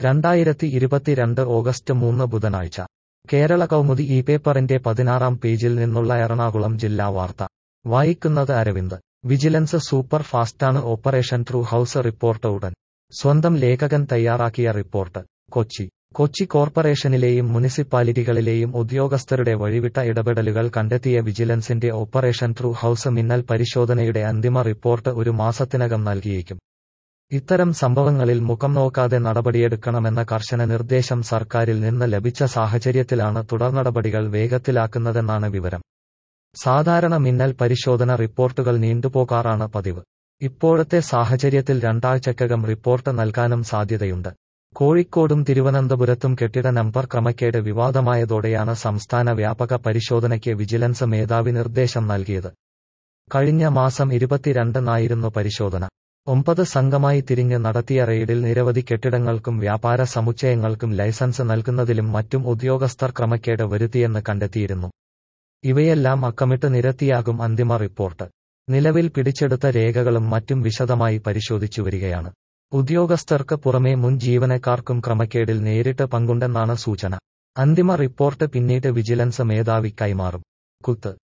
രണ്ടായിരത്തി ഇരുപത്തിരണ്ട് ഓഗസ്റ്റ് മൂന്ന് ബുധനാഴ്ച കേരള കൗമുദി ഈ പേപ്പറിന്റെ പതിനാറാം പേജിൽ നിന്നുള്ള എറണാകുളം ജില്ലാ വാർത്ത വായിക്കുന്നത് അരവിന്ദ് വിജിലൻസ് സൂപ്പർ ഫാസ്റ്റാണ് ഓപ്പറേഷൻ ത്രൂ ഹൌസ് റിപ്പോർട്ട് ഉടൻ സ്വന്തം ലേഖകൻ തയ്യാറാക്കിയ റിപ്പോർട്ട് കൊച്ചി കൊച്ചി കോർപ്പറേഷനിലെയും മുനിസിപ്പാലിറ്റികളിലെയും ഉദ്യോഗസ്ഥരുടെ വഴിവിട്ട ഇടപെടലുകൾ കണ്ടെത്തിയ വിജിലൻസിന്റെ ഓപ്പറേഷൻ ത്രൂ ഹൌസ് മിന്നൽ പരിശോധനയുടെ അന്തിമ റിപ്പോർട്ട് ഒരു മാസത്തിനകം നൽകിയേക്കും ഇത്തരം സംഭവങ്ങളിൽ മുഖം നോക്കാതെ നടപടിയെടുക്കണമെന്ന കർശന നിർദ്ദേശം സർക്കാരിൽ നിന്ന് ലഭിച്ച സാഹചര്യത്തിലാണ് തുടർനടപടികൾ വേഗത്തിലാക്കുന്നതെന്നാണ് വിവരം സാധാരണ മിന്നൽ പരിശോധന റിപ്പോർട്ടുകൾ നീണ്ടുപോകാറാണ് പതിവ് ഇപ്പോഴത്തെ സാഹചര്യത്തിൽ രണ്ടാഴ്ചക്കകം റിപ്പോർട്ട് നൽകാനും സാധ്യതയുണ്ട് കോഴിക്കോടും തിരുവനന്തപുരത്തും കെട്ടിട നമ്പർ ക്രമക്കേട് വിവാദമായതോടെയാണ് സംസ്ഥാന വ്യാപക പരിശോധനയ്ക്ക് വിജിലൻസ് മേധാവി നിർദ്ദേശം നൽകിയത് കഴിഞ്ഞ മാസം ഇരുപത്തിരണ്ടിനായിരുന്നു പരിശോധന ഒമ്പത് സംഘമായി തിരിഞ്ഞ് നടത്തിയ റെയ്ഡിൽ നിരവധി കെട്ടിടങ്ങൾക്കും വ്യാപാര സമുച്ചയങ്ങൾക്കും ലൈസൻസ് നൽകുന്നതിലും മറ്റും ഉദ്യോഗസ്ഥർ ക്രമക്കേട് വരുത്തിയെന്ന് കണ്ടെത്തിയിരുന്നു ഇവയെല്ലാം അക്കമിട്ട് നിരത്തിയാകും അന്തിമ റിപ്പോർട്ട് നിലവിൽ പിടിച്ചെടുത്ത രേഖകളും മറ്റും വിശദമായി പരിശോധിച്ചു വരികയാണ് ഉദ്യോഗസ്ഥർക്ക് പുറമെ മുൻ ജീവനക്കാർക്കും ക്രമക്കേടിൽ നേരിട്ട് പങ്കുണ്ടെന്നാണ് സൂചന അന്തിമ റിപ്പോർട്ട് പിന്നീട് വിജിലൻസ് മേധാവി കൈമാറും കുത്ത്